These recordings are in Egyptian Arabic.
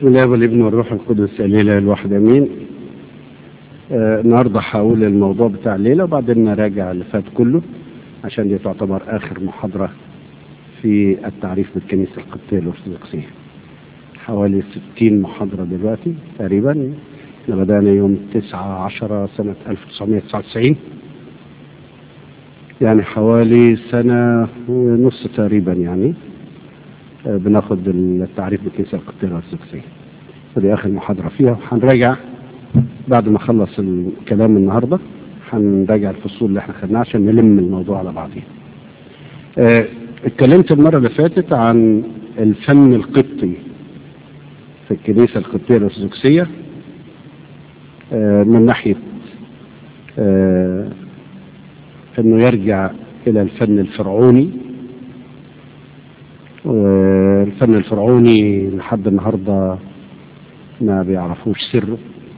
بسم الله والابن والروح القدس الاله الواحد امين آه النهارده هقول الموضوع بتاع الليله وبعدين نراجع اللي فات كله عشان دي تعتبر اخر محاضره في التعريف بالكنيسه القبطيه الارثوذكسيه حوالي 60 محاضره دلوقتي تقريبا احنا بدانا يوم 9 10 سنه 1999 يعني حوالي سنه ونص تقريبا يعني بناخد التعريف بالكنيسه القبطيه الارثوذكسيه ودي اخر محاضره فيها وهنراجع بعد ما اخلص الكلام النهارده هنراجع الفصول اللي احنا خدناها عشان نلم الموضوع على بعضيه. اه اتكلمت المره اللي فاتت عن الفن القبطي في الكنيسه القبطيه الارثوذكسيه اه من ناحيه اه انه يرجع الى الفن الفرعوني والفن الفرعوني لحد النهارده ما بيعرفوش سره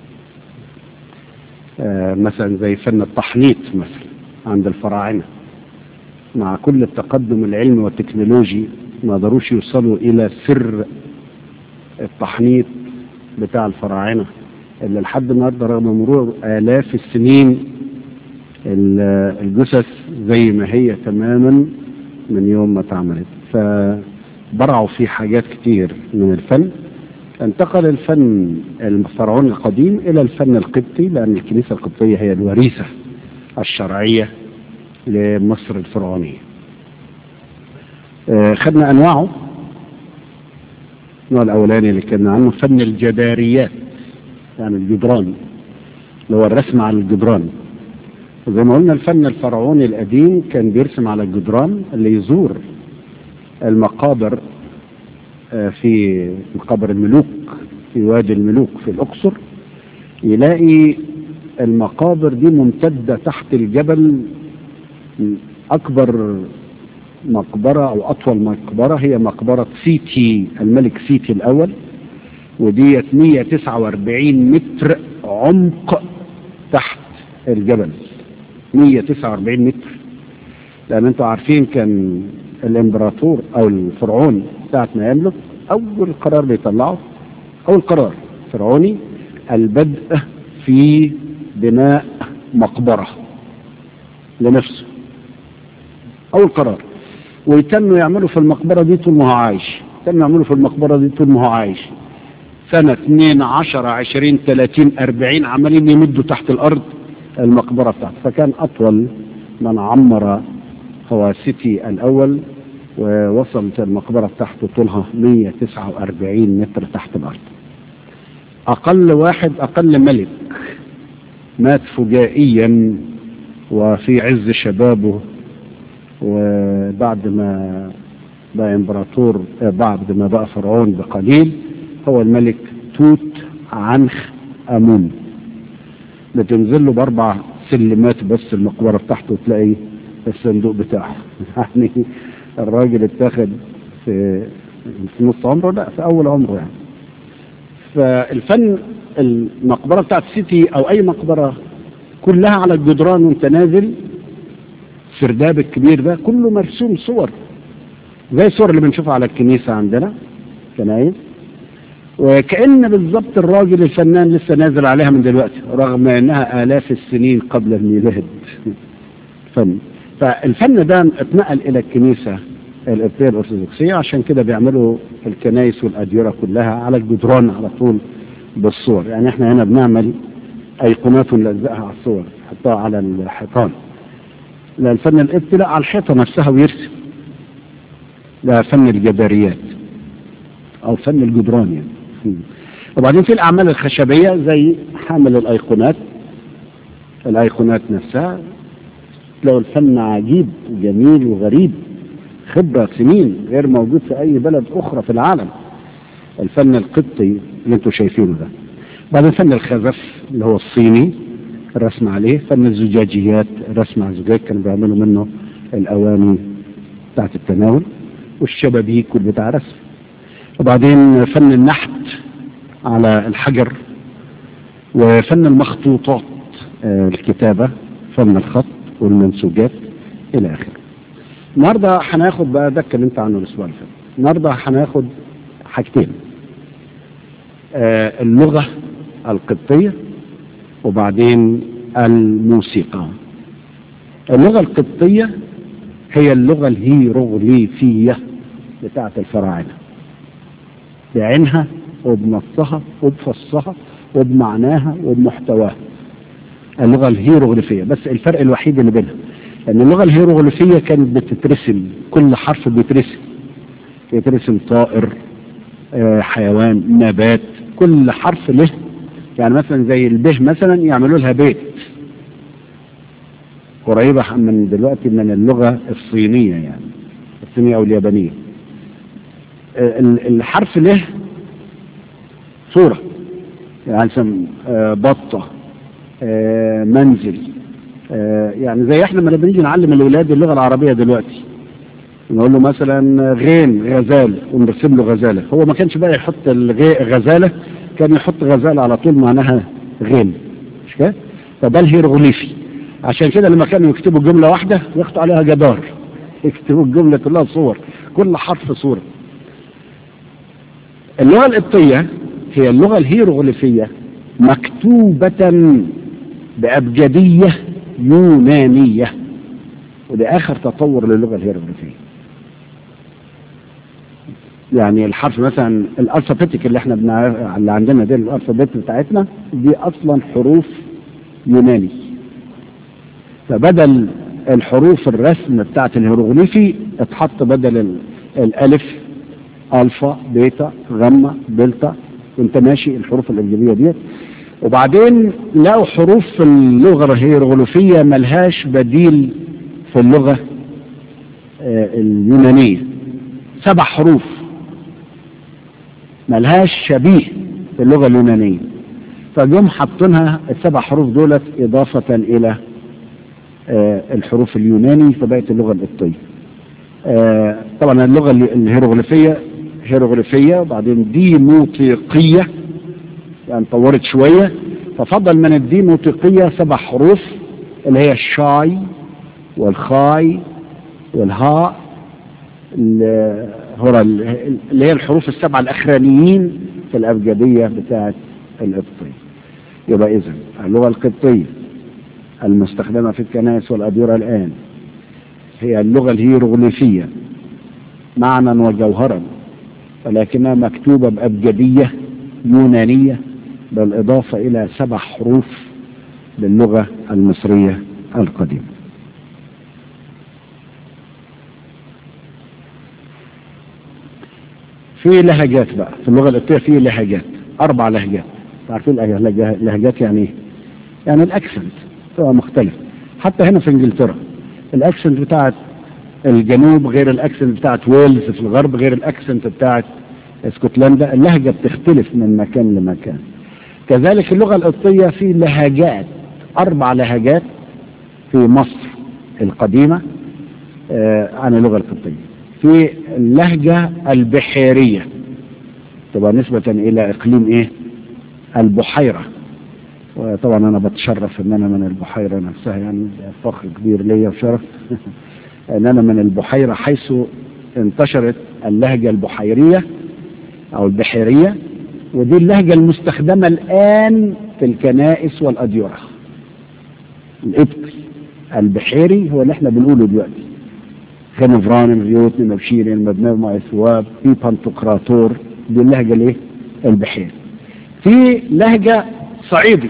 آه مثلا زي فن التحنيط مثلا عند الفراعنه مع كل التقدم العلمي والتكنولوجي ما قدروش يوصلوا الى سر التحنيط بتاع الفراعنه اللي لحد النهارده رغم مرور الاف السنين الجثث زي ما هي تماما من يوم ما اتعملت ف برعوا في حاجات كتير من الفن انتقل الفن الفرعوني القديم الى الفن القبطي لان الكنيسه القبطيه هي الوريثه الشرعيه لمصر الفرعونيه. آه خدنا انواعه النوع الاولاني اللي كنا عنه فن الجداريات يعني الجدران اللي هو الرسم على الجدران زي ما قلنا الفن الفرعوني القديم كان بيرسم على الجدران اللي يزور المقابر في مقابر الملوك في وادي الملوك في الأقصر يلاقي المقابر دي ممتدة تحت الجبل أكبر مقبرة أو أطول مقبرة هي مقبرة سيتي الملك سيتي الأول وديت 149 متر عمق تحت الجبل 149 متر لأن أنتوا عارفين كان الامبراطور او الفرعون ساعة ما يملك اول قرار بيطلعه اول قرار فرعوني البدء في بناء مقبرة لنفسه اول قرار ويتنوا يعملوا في المقبرة دي طول ما هو عايش يتنوا يعملوا في المقبرة دي طول ما هو عايش سنة 2 10 20 30 40 عمالين يمدوا تحت الارض المقبرة بتاعته فكان اطول من عمر هو سيتي الأول ووصلت المقبرة بتاعته طولها 149 متر تحت الأرض أقل واحد أقل ملك مات فجائيا وفي عز شبابه وبعد ما بقى امبراطور بعد ما بقى فرعون بقليل هو الملك توت عنخ امون بتنزل له باربع سلمات بس المقبره بتاعته تلاقي الصندوق بتاعه يعني الراجل اتاخد في في نص عمره لا في اول عمره يعني فالفن المقبره بتاعت سيتي او اي مقبره كلها على الجدران وانت نازل السرداب الكبير ده كله مرسوم صور زي الصور اللي بنشوفها على الكنيسه عندنا كنايس وكأن بالظبط الراجل الفنان لسه نازل عليها من دلوقتي رغم انها آلاف السنين قبل الميلاد فن فالفن ده اتنقل الى الكنيسه القبطيه الارثوذكسيه عشان كده بيعملوا الكنايس والاديره كلها على الجدران على طول بالصور يعني احنا هنا بنعمل ايقونات ونلزقها على الصور نحطها على الحيطان لا الفن القبطي لا على الحيطه نفسها ويرسم لا فن الجداريات او فن الجدران يعني وبعدين في الاعمال الخشبيه زي حامل الايقونات الايقونات نفسها لو الفن عجيب وجميل وغريب خبرة سنين غير موجود في أي بلد أخرى في العالم الفن القبطي اللي انتم شايفينه ده بعدين فن الخزف اللي هو الصيني الرسم عليه فن الزجاجيات الرسم على الزجاج كانوا بيعملوا منه الأواني بتاعت التناول والشبابيك والبتاع رسم وبعدين فن النحت على الحجر وفن المخطوطات الكتابة فن الخط والمنسوجات الى اخره النهارده هناخد بقى ده اتكلمت عنه الاسبوع اللي فات النهارده هناخد حاجتين آه اللغة القبطية وبعدين الموسيقى اللغة القبطية هي اللغة الهيروغليفية بتاعة الفراعنة بعينها وبنصها وبفصها وبمعناها وبمحتواها اللغة الهيروغليفية بس الفرق الوحيد اللي بينها ان اللغة الهيروغليفية كانت بتترسم كل حرف بيترسم يترسم طائر آه حيوان نبات كل حرف له يعني مثلا زي البه مثلا يعملوا لها بيت قريبة من دلوقتي من اللغة الصينية يعني الصينية أو اليابانية الحرف له صورة يعني بطة منزل يعني زي احنا لما بنيجي نعلم الاولاد اللغه العربيه دلوقتي نقول له مثلا غين غزال ونرسم له غزاله هو ما كانش بقى يحط الغزاله كان يحط غزاله على طول معناها غين مش كده فده الهيروغليفي عشان كده لما كانوا يكتبوا جمله واحده يخطوا عليها جدار يكتبوا الجمله كلها صور كل حرف صوره اللغه القبطيه هي اللغه الهيروغليفيه مكتوبه بأبجدية يونانية وده آخر تطور للغة الهيروغليفية يعني الحرف مثلا الالفابيتيك اللي احنا بنا... اللي عندنا دي الالفابيت بتاعتنا دي اصلا حروف يوناني فبدل الحروف الرسم بتاعت الهيروغليفي اتحط بدل ال... الالف الفا بيتا غما دلتا وانت ماشي الحروف الابجديه ديت وبعدين لقوا حروف في اللغة الهيروغليفية ملهاش بديل في اللغة اليونانية سبع حروف ملهاش شبيه في اللغة اليونانية فجم حاطينها السبع حروف دولت إضافة إلى الحروف اليوناني فبقت اللغة القبطية طبعا اللغة الهيروغليفية هيروغليفية وبعدين ديموطيقية يعني طورت شوية ففضل من الديموطيقية سبع حروف اللي هي الشاي والخاي والهاء هو اللي هي الحروف السبعة الأخرانيين في الأبجدية بتاعة القبطية يبقى إذا اللغة القبطية المستخدمة في الكنائس والأديرة الآن هي اللغة الهيروغليفية معنى وجوهرا ولكنها مكتوبة بأبجدية يونانية بالإضافة إلى سبع حروف للغة المصرية القديمة في لهجات بقى في اللغة القبطية في لهجات أربع لهجات عارفين اللهجات يعني إيه؟ يعني الأكسنت تبقى مختلف حتى هنا في إنجلترا الأكسنت بتاعت الجنوب غير الأكسنت بتاعت ويلز في الغرب غير الأكسنت بتاعت اسكتلندا اللهجة بتختلف من مكان لمكان كذلك اللغة القبطية في لهجات أربع لهجات في مصر القديمة آه عن اللغة القبطية في اللهجة البحيرية تبقى نسبة إلى إقليم إيه البحيرة وطبعا أنا بتشرف إن أنا من البحيرة نفسها يعني فخر كبير ليا وشرف إن أنا من البحيرة حيث انتشرت اللهجة البحيرية أو البحيرية ودي اللهجة المستخدمة الآن في الكنائس والأديرة القبطي البحيري هو اللي احنا بنقوله دلوقتي خنفران ريوت مبشير مبنى مع ثواب في بنتقراطور دي اللهجة الايه البحيري في لهجة صعيدي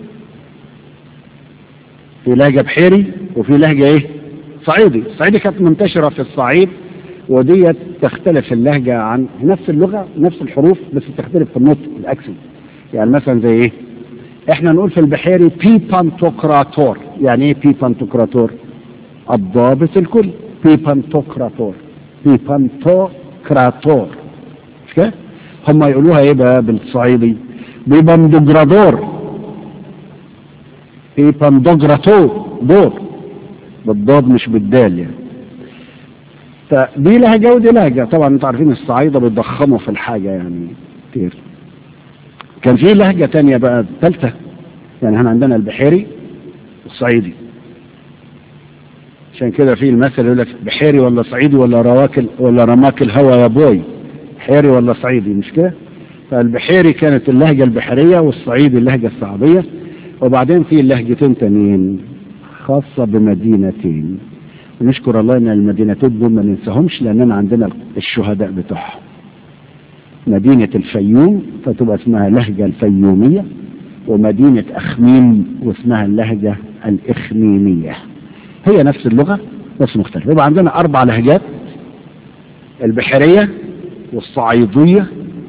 في لهجة بحيري وفي لهجة ايه صعيدي الصعيدي كانت منتشرة في الصعيد وديت تختلف اللهجة عن نفس اللغة نفس الحروف بس تختلف في النطق الأكسنت يعني مثلا زي ايه احنا نقول في البحيري بي بانتوكراتور يعني ايه بي بانتوكراتور الضابط الكل بي بانتوكراتور بي بانتوكراتور مش كده هم يقولوها ايه بقى بالصعيدي بيبندوجرادور بيبندوجراتور دور بالضاد مش بالدال يعني فدي لهجة ودي لهجة طبعا انتوا عارفين الصعايدة بيضخموا في الحاجة يعني كتير كان في لهجة تانية بقى ثالثة يعني احنا عندنا البحيري والصعيدي عشان كده في المثل يقول لك بحيري ولا صعيدي ولا رواك ولا رماك الهوى يا بوي بحيري ولا صعيدي مش كده فالبحيري كانت اللهجة البحرية والصعيدي اللهجة الصعيدية وبعدين في لهجتين تانيين خاصة بمدينتين ونشكر الله ان المدينتين دول ما ننساهمش لاننا عندنا الشهداء بتوعهم مدينة الفيوم فتبقى اسمها لهجة الفيومية ومدينة أخميم واسمها اللهجة الإخميمية هي نفس اللغة بس مختلفة يبقى عندنا أربع لهجات البحرية والصعيدية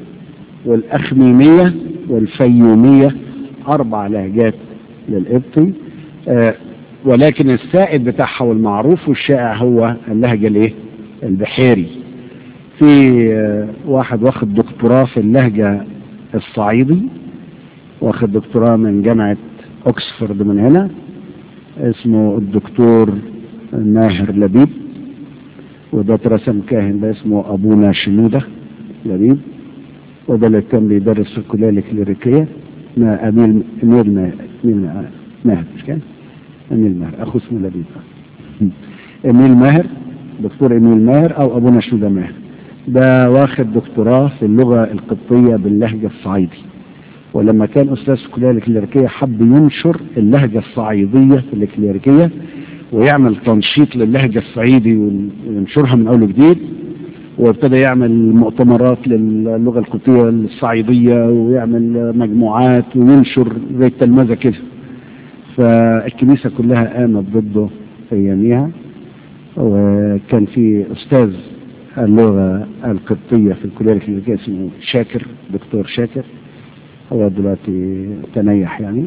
والأخميمية والفيومية أربع لهجات للقبطي آه ولكن السائد بتاعها والمعروف والشائع هو اللهجة الايه البحيري في آه واحد واخد دكتوراه في اللهجة الصعيدي واخد دكتوراه من جامعة اوكسفورد من هنا اسمه الدكتور ماهر لبيب وده اترسم كاهن ده اسمه ابونا شنودة لبيب وده اللي كان بيدرس في الكلية الكليريكية ما اميل اميل ماهر اميل ماهر مش كان؟ اميل ماهر اخو اسمه لبيب اميل ماهر دكتور اميل ماهر او ابونا شنودة ماهر ده واخد دكتوراه في اللغة القبطية باللهجة الصعيدي ولما كان استاذ في الكليه الكليريكيه حب ينشر اللهجه الصعيديه في الكليريكيه ويعمل تنشيط للهجه الصعيدي وينشرها من اول وجديد وابتدى يعمل مؤتمرات للغه القبطيه الصعيديه ويعمل مجموعات وينشر زي التلمذه كده فالكنيسه كلها قامت ضده في اياميها وكان في استاذ اللغه القبطيه في الكليه الكليريكيه اسمه شاكر دكتور شاكر هو دلوقتي تنيح يعني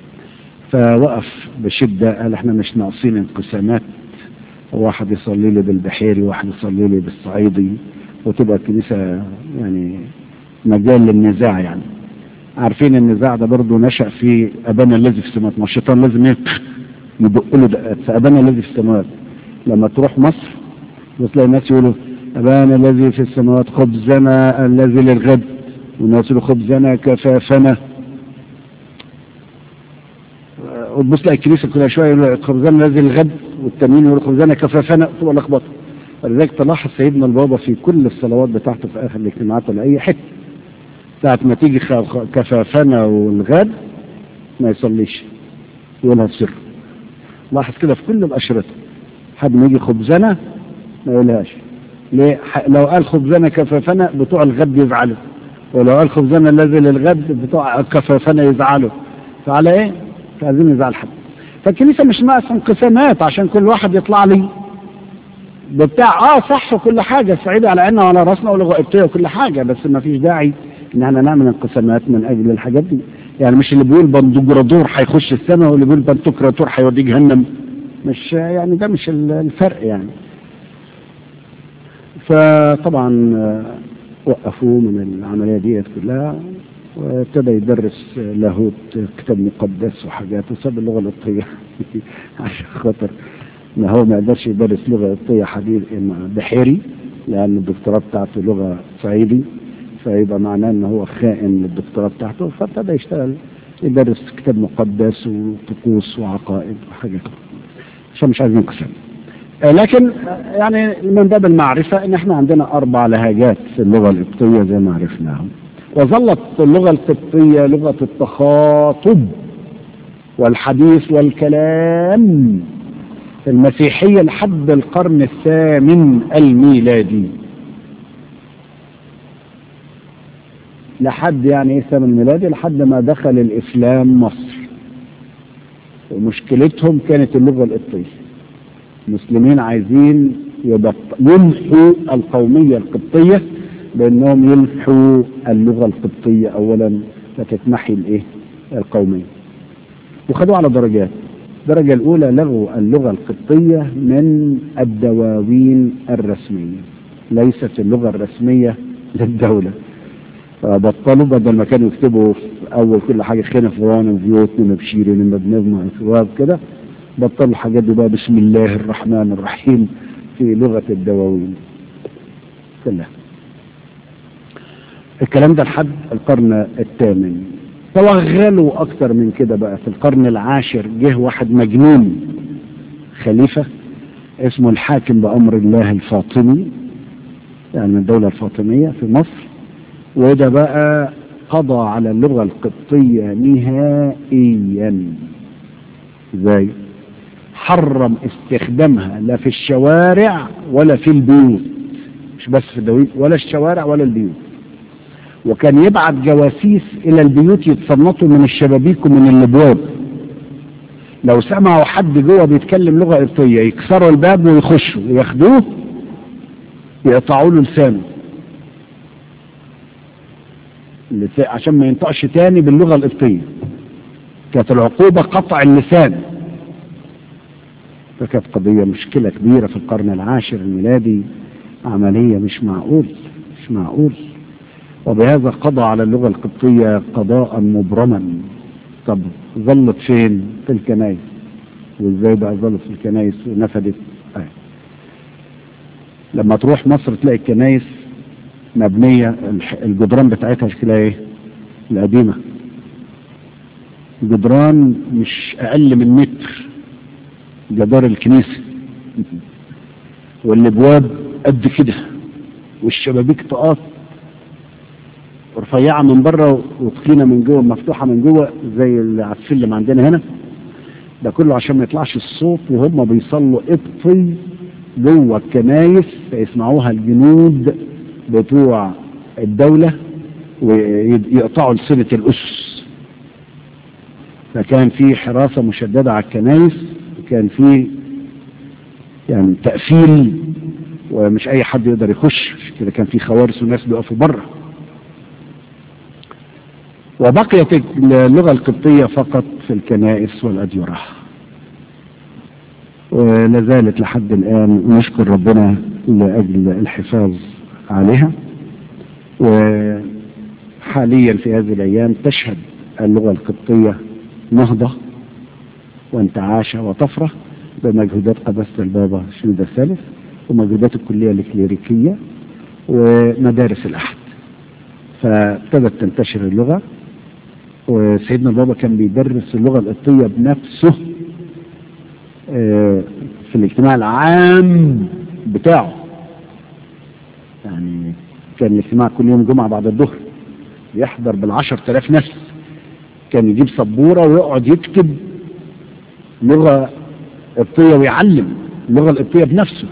فوقف بشدة قال احنا مش ناقصين انقسامات واحد يصلي لي بالبحيري وواحد يصلي لي بالصعيدي وتبقى الكنيسة يعني مجال للنزاع يعني عارفين النزاع ده برضه نشأ في أبانا الذي في السماوات ما الشيطان لازم يدق له دقات فأبانا الذي في السماوات لما تروح مصر وتلاقي الناس يقولوا أبانا الذي في السماوات خبزنا الذي للغد والناس يقولوا خبزنا كفافنا وتبص تلاقي الكنيسه كلها شويه يقولوا خبزنا الذي الغد والتانيين يقولوا خبزنا كفافنا تبقى لخبطه ولذلك تلاحظ سيدنا البابا في كل الصلوات بتاعته في اخر الاجتماعات ولا اي حته ساعة ما تيجي كفافنا والغد ما يصليش يقولها بسر لاحظ كده في كل الاشرطه حد ما يجي خبزنا ما يقولهاش ليه لو قال خبزنا كفافنا بتوع الغد يزعلوا ولو قال خبزنا الذي للغد بتوع كفافنا يزعلوا فعلى ايه؟ فعايزين يزعل حد فالكنيسه مش ناقص انقسامات عشان كل واحد يطلع لي بتاع اه صح وكل حاجه سعيده على عيننا وعلى راسنا ولغه قبطيه وكل حاجه بس ما فيش داعي ان احنا نعمل انقسامات من اجل الحاجات دي يعني مش اللي بيقول بندقراطور هيخش السماء واللي بيقول بنتوكراتور هيوديه جهنم مش يعني ده مش الفرق يعني فطبعا وقفوه من العملية ديت كلها وابتدى يدرس لاهوت كتاب مقدس وحاجات وساب اللغة القبطية عشان خاطر ما هو ما يقدرش يدرس لغة قبطية حديث بحيري لأن الدكتوراه بتاعته لغة صعيدي فيبقى معناه ان هو خائن للدكتوراه بتاعته فابتدى يشتغل يدرس كتاب مقدس وطقوس وعقائد وحاجات عشان مش عايزين قسم لكن يعني من باب المعرفة ان احنا عندنا اربع لهجات في اللغة القبطية زي ما عرفناهم وظلت اللغة القبطية لغة التخاطب والحديث والكلام في المسيحية لحد القرن الثامن الميلادي لحد يعني ايه الثامن الميلادي لحد ما دخل الاسلام مصر ومشكلتهم كانت اللغة القبطية المسلمين عايزين يمحوا القومية القبطية بانهم يمحوا اللغة القبطية اولا فتتمحي الايه القومية وخدوه على درجات الدرجة الاولى لغوا اللغة القبطية من الدواوين الرسمية ليست اللغة الرسمية للدولة فبطلوا بدل ما كانوا يكتبوا في اول كل حاجة خينا فلان وفيوت ومبشير ومبنظم وثواب كده بطلوا الحاجات دي بقى بسم الله الرحمن الرحيم في لغة الدواوين كلها الكلام ده لحد القرن الثامن توغلوا اكتر من كده بقى في القرن العاشر جه واحد مجنون خليفة اسمه الحاكم بأمر الله الفاطمي يعني من الدولة الفاطمية في مصر وده بقى قضى على اللغة القبطية نهائيا ازاي حرم استخدامها لا في الشوارع ولا في البيوت مش بس في الدويت ولا الشوارع ولا البيوت وكان يبعت جواسيس الى البيوت يتصنطوا من الشبابيك ومن الابواب لو سمعوا حد جوه بيتكلم لغه قبطيه يكسروا الباب ويخشوا وياخدوه يقطعوا له لسانه عشان ما ينطقش تاني باللغه القبطيه كانت العقوبه قطع اللسان فكانت قضيه مشكله كبيره في القرن العاشر الميلادي عمليه مش معقول مش معقول وبهذا قضى على اللغه القبطيه قضاء مبرما طب ظلت فين في الكنائس وازاي بقى ظلت في الكنائس ونفدت آه. لما تروح مصر تلاقي الكنائس مبنية الجدران بتاعتها شكلها ايه القديمة جدران مش اقل من متر جدار الكنيسة والابواب قد كده والشبابيك طاقات رفيعة من بره وتخينة من جوه مفتوحة من جوه زي اللي على السلم عندنا هنا ده كله عشان ما يطلعش الصوت وهم بيصلوا قبطي جوه الكنايس فيسمعوها الجنود بتوع الدولة ويقطعوا لسنة الأسس فكان في حراسة مشددة على الكنايس وكان في يعني تقفيل ومش أي حد يقدر يخش كده كان في خوارس وناس بيقفوا بره وبقيت اللغة القبطية فقط في الكنائس والأديرة ولا زالت لحد الآن ونشكر ربنا لأجل الحفاظ عليها وحاليا في هذه الأيام تشهد اللغة القبطية نهضة وانتعاشة وطفرة بمجهودات قداسة البابا شنودة الثالث ومجهودات الكلية الكليريكية ومدارس الأحد فابتدت تنتشر اللغة وسيدنا البابا كان بيدرس اللغة القبطية بنفسه في الاجتماع العام بتاعه يعني كان الاجتماع كل يوم جمعة بعد الظهر يحضر بالعشر تلاف نفس كان يجيب سبورة ويقعد يكتب لغة قبطية ويعلم اللغة القبطية بنفسه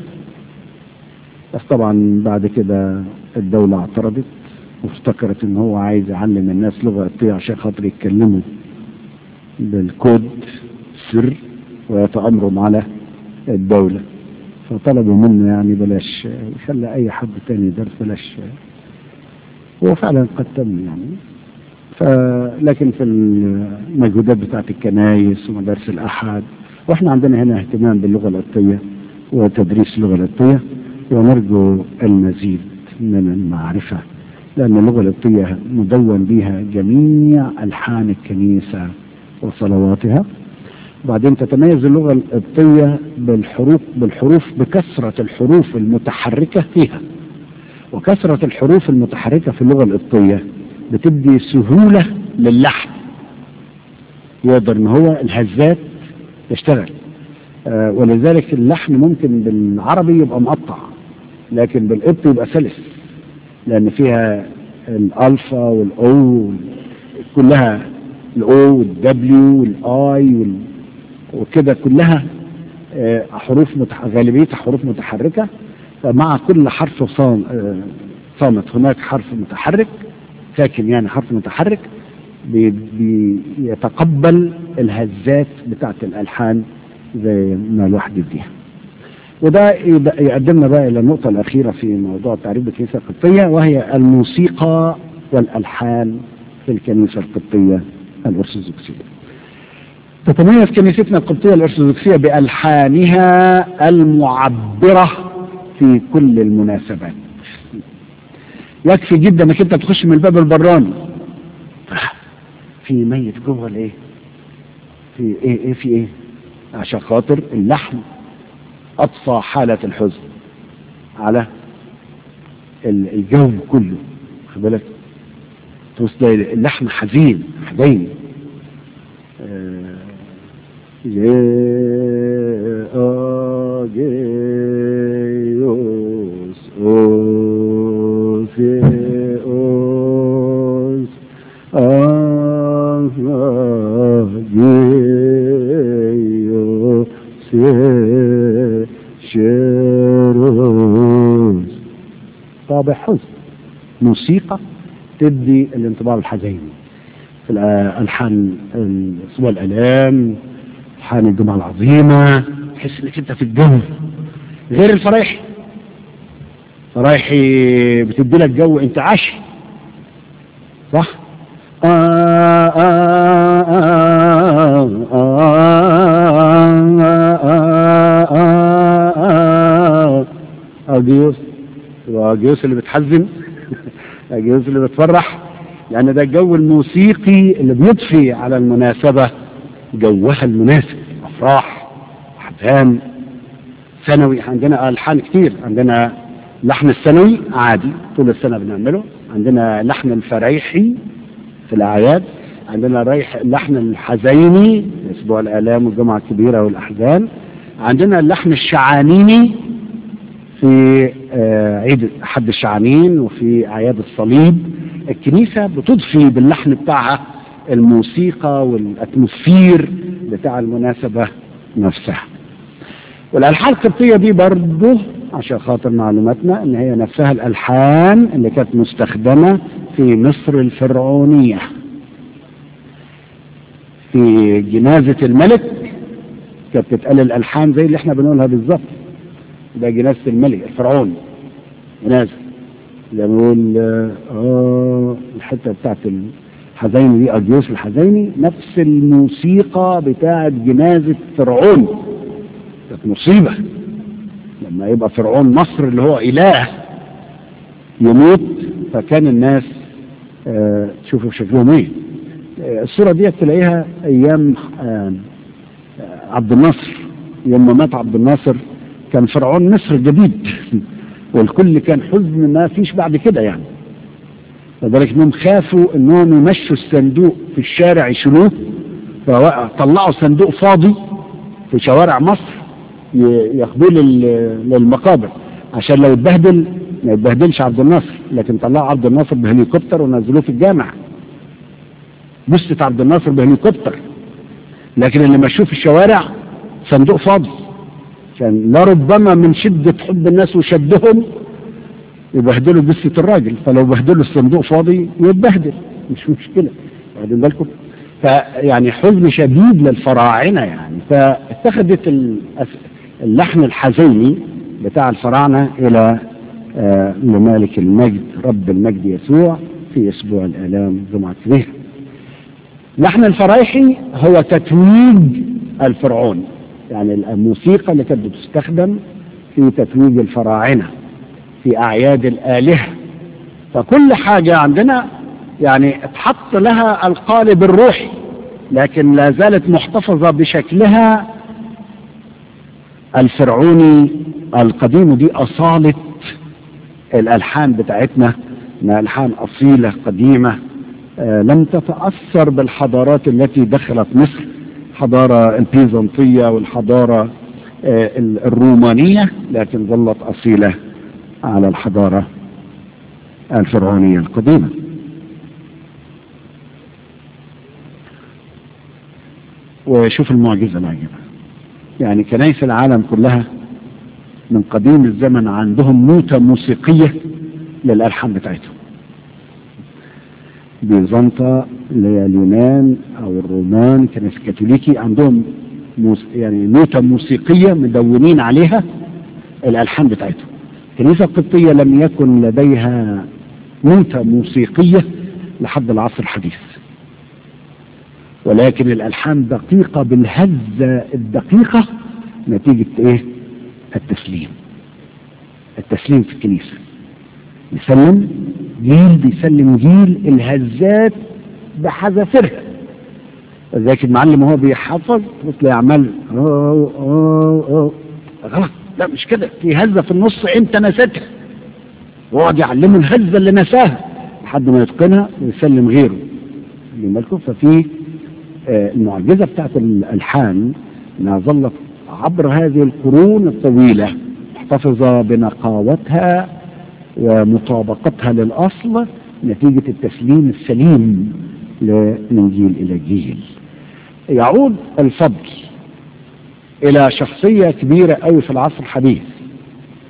بس طبعا بعد كده الدولة اعترضت وافتكرت ان هو عايز يعلم الناس لغة قبطية عشان خاطر يتكلموا بالكود سر ويتأمروا على الدولة فطلبوا منه يعني بلاش يخلي اي حد تاني يدرس بلاش هو فعلا قد تم يعني ف لكن في المجهودات بتاعت الكنايس ومدارس الاحد واحنا عندنا هنا اهتمام باللغه القبطيه وتدريس اللغه القبطيه ونرجو المزيد من المعرفه لان اللغه القبطيه مدون بها جميع الحان الكنيسه وصلواتها بعدين تتميز اللغة القبطية بالحروف بالحروف بكثرة الحروف المتحركة فيها وكثرة الحروف المتحركة في اللغة القبطية بتدي سهولة للحن يقدر ان هو الهزات يشتغل آه ولذلك اللحن ممكن بالعربي يبقى مقطع لكن بالقبطي يبقى سلس لان فيها الالفا والاو كلها الاو والدبليو والاي وال وكده كلها حروف متح... غالبيتها حروف متحركة فمع كل حرف صامت هناك حرف متحرك ساكن يعني حرف متحرك بي... بيتقبل الهزات بتاعت الألحان زي ما الواحد يديها وده يقدمنا بقى إلى النقطة الأخيرة في موضوع تعريف الكنيسة القبطية وهي الموسيقى والألحان في الكنيسة القبطية الأرثوذكسية تتميز كنيستنا القبطية الأرثوذكسية بألحانها المعبرة في كل المناسبات يكفي جدا انك انت تخش من الباب البراني في ميت جوه الايه في ايه ايه في ايه عشان خاطر اللحن اطفى حالة الحزن على الجو كله خد بالك توصل اللحن حزين حزين Georgios Oseos طابع حزن موسيقى تدي الانطباع الحزيني في الألحان أسبوع الآلام ألحان الجمعة العظيمة تحس إنك أنت في الجو غير الفرايحي فرايحي بتدي لك جو انتعاشي صح؟ آه آه آه آه آه آه أجيوس وأجيوس اللي بتحزن أجيوس اللي بتفرح يعني ده الجو الموسيقي اللي بيضفي على المناسبة جوها المناسب أفراح أحزان ثانوي عندنا ألحان كتير عندنا لحن الثانوي عادي طول السنة بنعمله عندنا لحن الفريحي في الأعياد عندنا ريح اللحن الحزيني أسبوع الآلام والجمعة الكبيرة والأحزان عندنا اللحن الشعانيني في عيد حد الشعانين وفي أعياد الصليب الكنيسة بتضفي باللحن بتاعها الموسيقى والأتموسفير بتاع المناسبة نفسها والألحان القبطية دي برضه عشان خاطر معلوماتنا ان هي نفسها الالحان اللي كانت مستخدمه في مصر الفرعونيه في جنازه الملك كانت بتتقال الالحان زي اللي احنا بنقولها بالظبط ده جنازه الملك الفرعون جنازه زي ما بنقول اه الحته بتاعت الحزيني دي اجيوس الحزيني نفس الموسيقى بتاعت جنازه فرعون كانت مصيبه لما يبقى فرعون مصر اللي هو إله يموت فكان الناس آه تشوفوا شكلهم ايه آه الصورة دي تلاقيها أيام آه عبد الناصر يوم ما مات عبد الناصر كان فرعون مصر جديد والكل كان حزن ما فيش بعد كده يعني لذلك انهم خافوا انهم يمشوا الصندوق في الشارع يشيلوه فطلعوا صندوق فاضي في شوارع مصر ياخدوه للمقابر عشان لو اتبهدل ما يتبهدلش عبد الناصر لكن طلعوا عبد الناصر بهليكوبتر ونزلوه في الجامع بصت عبد الناصر بهليكوبتر لكن اللي مشوه في الشوارع صندوق فاضي كان لربما من شدة حب الناس وشدهم يبهدلوا جثة الراجل فلو بهدلوا الصندوق فاضي يتبهدل مش مشكلة واخدين بالكم فيعني حزن شديد للفراعنة يعني فاتخذت اللحن الحزيني بتاع الفراعنة إلى آه لمالك المجد رب المجد يسوع في أسبوع الآلام جمعة كبيرة لحن الفرايحي هو تتويج الفرعون يعني الموسيقى اللي كانت بتستخدم في تتويج الفراعنة في أعياد الآلهة فكل حاجة عندنا يعني اتحط لها القالب الروحي لكن لا زالت محتفظة بشكلها الفرعوني القديم ودي أصالة الألحان بتاعتنا انها ألحان أصيلة قديمة آه لم تتأثر بالحضارات التي دخلت مصر الحضارة البيزنطية والحضارة آه الرومانية لكن ظلت أصيلة على الحضارة الفرعونية القديمة وشوف المعجزة العجيبة يعني كنايس العالم كلها من قديم الزمن عندهم نوتة موسيقية للألحان بتاعتهم بيزنطة اللي هي اليونان أو الرومان كنيسة كاثوليكي عندهم موس... يعني نوتة موسيقية مدونين عليها الألحان بتاعتهم الكنيسة القبطية لم يكن لديها نوتة موسيقية لحد العصر الحديث ولكن الألحان دقيقة بالهزة الدقيقة نتيجة إيه؟ التسليم التسليم في الكنيسة يسلم جيل بيسلم جيل الهزات بحذافيرها ذاك المعلم وهو بيحفظ تلاقي عمال غلط لا مش كده في هزه في النص انت نسيتها ويقعد يعلمه الهزه اللي نساها لحد ما يتقنها ويسلم غيره بالكم ففي المعجزة بتاعت الألحان انها ظلت عبر هذه القرون الطويلة محتفظة بنقاوتها ومطابقتها للأصل نتيجة التسليم السليم من جيل إلى جيل يعود الفضل إلى شخصية كبيرة أوي في العصر الحديث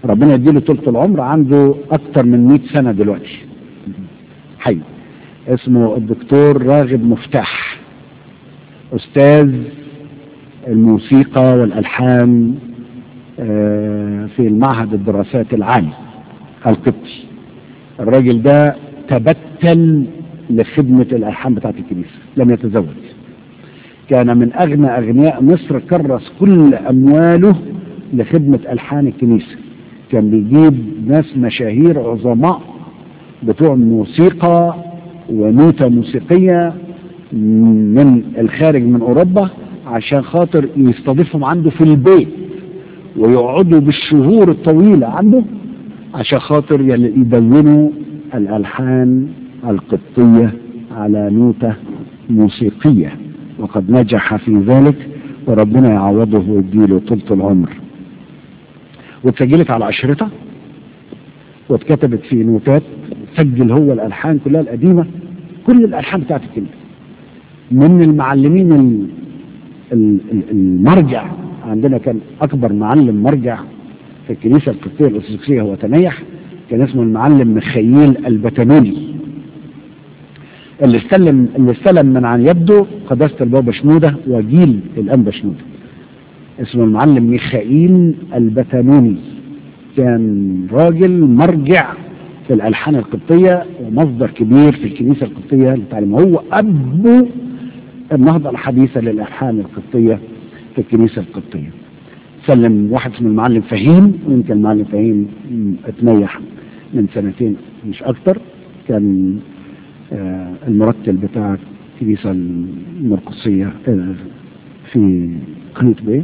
ربنا يديله طولة العمر عنده أكتر من 100 سنة دلوقتي حي اسمه الدكتور راغب مفتاح أستاذ الموسيقى والألحان آه، في المعهد الدراسات العالي القبطي الراجل ده تبتل لخدمة الألحان بتاعت الكنيسة لم يتزوج كان من أغنى أغنياء مصر كرس كل أمواله لخدمة ألحان الكنيسة كان بيجيب ناس مشاهير عظماء بتوع موسيقى ونوتة موسيقية من الخارج من أوروبا عشان خاطر يستضيفهم عنده في البيت ويقعدوا بالشهور الطويلة عنده عشان خاطر يدونوا الألحان القبطية على نوتة موسيقية وقد نجح في ذلك وربنا يعوضه ويديله طولة العمر واتسجلت على أشرطة واتكتبت في نوتات سجل هو الألحان كلها القديمة كل الألحان بتاعت الكنيسة من المعلمين ال- ال- ال- المرجع عندنا كان أكبر معلم مرجع في الكنيسة القبطية الأرثوذكسية هو تنيح كان اسمه المعلم مخيل البتنوني اللي استلم اللي استلم من عن يده قداسة البابا شنودة وجيل الأنبا شنودة اسمه المعلم ميخائيل البتنوني كان راجل مرجع في الألحان القبطية ومصدر كبير في الكنيسة القبطية للتعليم هو أبو النهضة الحديثة للألحان القبطية في الكنيسة القبطية سلم واحد اسمه المعلم فهيم ويمكن المعلم فهيم م، اتنيح من سنتين مش أكتر كان آه، المرتل بتاع الكنيسة المرقسية آه، في قناة بيه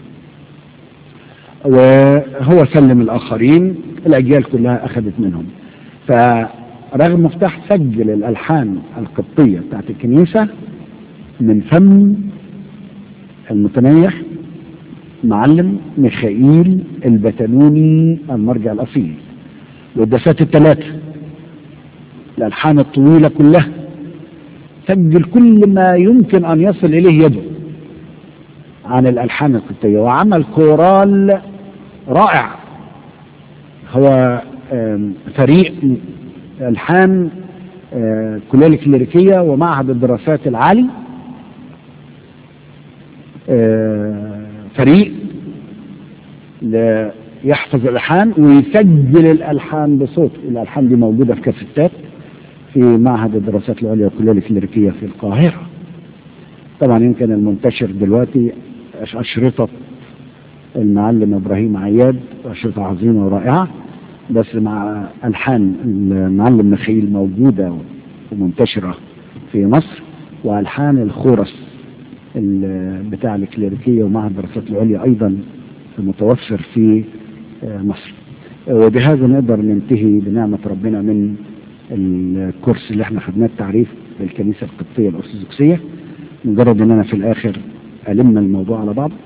وهو سلم الآخرين الأجيال كلها أخذت منهم فرغم مفتاح سجل الألحان القبطية بتاعت الكنيسة من فم المتنيح معلم ميخائيل البتنوني المرجع الأصيل والدسات الثلاثة الألحان الطويلة كلها سجل كل ما يمكن أن يصل إليه يده عن الألحان القبطية وعمل كورال رائع هو آم، فريق ألحان آه، كلية الكليريكية ومعهد الدراسات العالي آه، فريق ل- يحفظ الألحان ويسجل الألحان بصوت الألحان دي موجودة في كاسيتات في معهد الدراسات العليا والكلية الكليريكية في القاهرة طبعا يمكن المنتشر دلوقتي أش- أشرطة المعلم إبراهيم عياد أشرطة عظيمة ورائعة بس مع ألحان المعلم مخيل موجودة ومنتشرة في مصر وألحان الخورس ال- بتاع الكليريكية ومعهد الدراسات العليا أيضا متوفر في آه، مصر وبهذا نقدر ننتهي بنعمة ربنا من الكورس اللي احنا خدناه التعريف بالكنيسة القبطية الأرثوذكسية مجرد ان انا في الاخر ألم الموضوع على بعض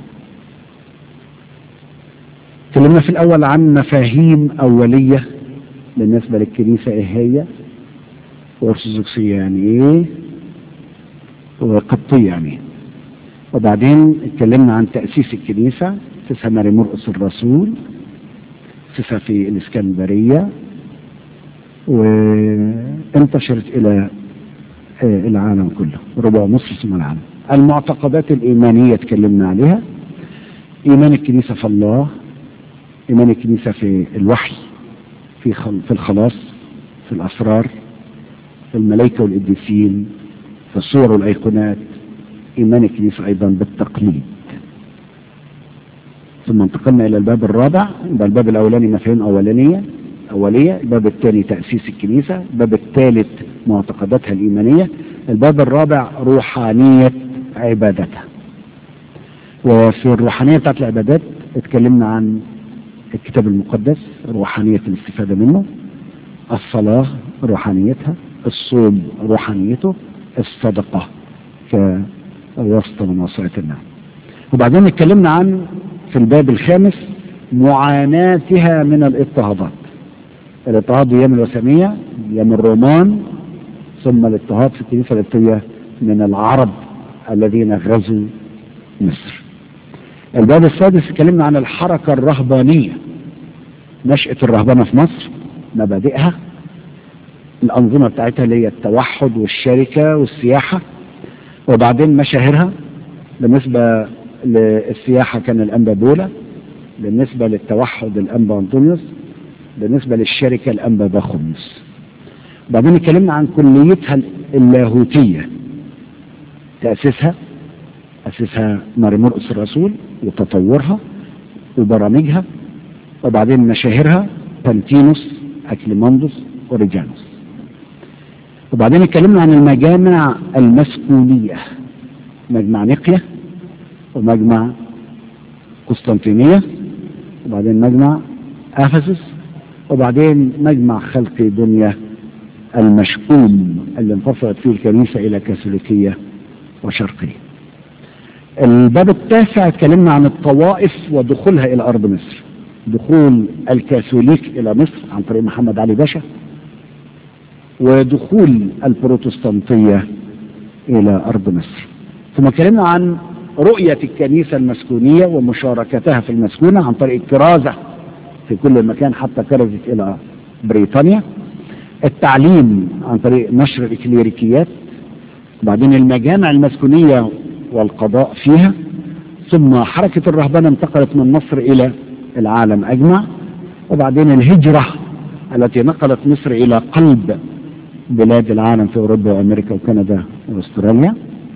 تكلمنا في الاول عن مفاهيم اولية بالنسبة للكنيسة ايه هي وأرثوذكسية يعني ايه وقبطية يعني ايه وبعدين اتكلمنا عن تأسيس الكنيسة أسسها ماري مرقس الرسول أسسها في الإسكندرية وانتشرت إلى آه، العالم كله ربع مصر ثم العالم المعتقدات الإيمانية اتكلمنا عليها إيمان الكنيسة في الله إيمان الكنيسة في الوحي في خل... في الخلاص في الأسرار في الملائكة والقديسين في الصور والأيقونات إيمان الكنيسة أيضا بالتقليد ثم انتقلنا إلى الباب الرابع يبقى الباب الأولاني مفاهيم أولانية أولية الباب الثاني تأسيس الكنيسة الباب الثالث معتقداتها الإيمانية الباب الرابع روحانية عبادتها وفي الروحانية بتاعت العبادات اتكلمنا عن الكتاب المقدس روحانية الاستفادة منه الصلاة روحانيتها الصوم روحانيته الصدقة كوسط من وسائط النعم وبعدين اتكلمنا عن في الباب الخامس معاناتها من الاضطهادات الاضطهاد ايام الوثنيه ايام الرومان ثم الاضطهاد في الكنيسه القبطيه من العرب الذين غزوا مصر الباب السادس اتكلمنا عن الحركه الرهبانيه نشأة الرهبنة في مصر مبادئها الأنظمة بتاعتها اللي هي التوحد والشركة والسياحة وبعدين مشاهيرها بالنسبة للسياحة كان الأنبا بولا بالنسبة للتوحد الأنبا أنطونيوس بالنسبة للشركة الأنبا باخمس بعدين اتكلمنا عن كليتها اللاهوتية تأسيسها أسسها ماري مرقس الرسول وتطورها وبرامجها وبعدين مشاهيرها بانتينوس أكليماندوس أوريجانوس وبعدين اتكلمنا عن المجامع المسكونية مجمع نقية ومجمع قسطنطينية وبعدين مجمع أفسس وبعدين مجمع خلق دنيا المشؤوم اللي انفصلت فيه الكنيسة إلى كاثوليكية وشرقية الباب التاسع اتكلمنا عن الطوائف ودخولها إلى أرض مصر دخول الكاثوليك إلى مصر عن طريق محمد علي باشا ودخول البروتستانتية إلى أرض مصر ثم اتكلمنا عن رؤية الكنيسة المسكونية ومشاركتها في المسكونة عن طريق الكرازة في كل مكان حتى كرزت إلى بريطانيا التعليم عن طريق نشر الإكليريكيات بعدين المجامع المسكونية والقضاء فيها ثم حركة الرهبنة انتقلت من مصر إلى العالم أجمع وبعدين الهجرة التي نقلت مصر إلى قلب بلاد العالم في أوروبا وأمريكا وكندا وأستراليا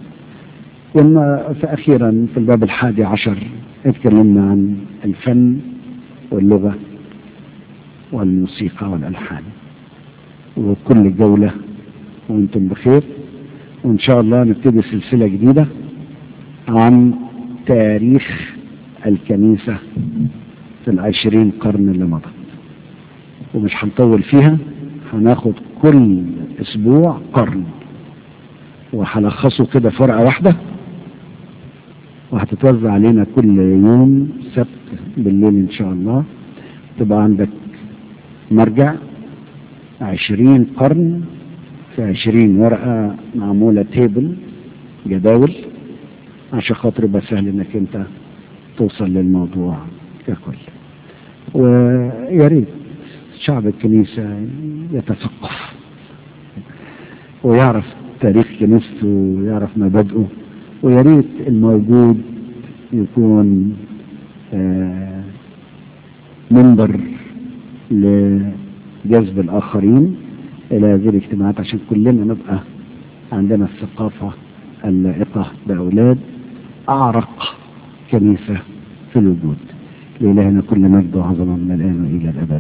فأخيرا في الباب الحادي عشر اتكلمنا عن الفن واللغة والموسيقى والألحان وكل جولة وانتم بخير وان شاء الله نبتدي سلسلة جديدة عن تاريخ الكنيسة في العشرين قرن اللي مضت ومش هنطول فيها هناخد كل اسبوع قرن وهلخصه كده في ورقة واحدة وهتتوزع علينا كل يوم سبت بالليل ان شاء الله تبقى عندك مرجع عشرين قرن في عشرين ورقة معمولة تيبل جداول عشان خاطر يبقى سهل انك انت توصل للموضوع ككل ويا ريت شعب الكنيسة يتثقف ويعرف تاريخ كنيسته ويعرف مبادئه ويا ريت الموجود يكون آه منبر لجذب الآخرين إلى هذه الاجتماعات عشان كلنا نبقى عندنا الثقافة اللائقة بأولاد أعرق كنيسة في الوجود لإلهنا كل مجد وعظمة من الآن وإلى الأبد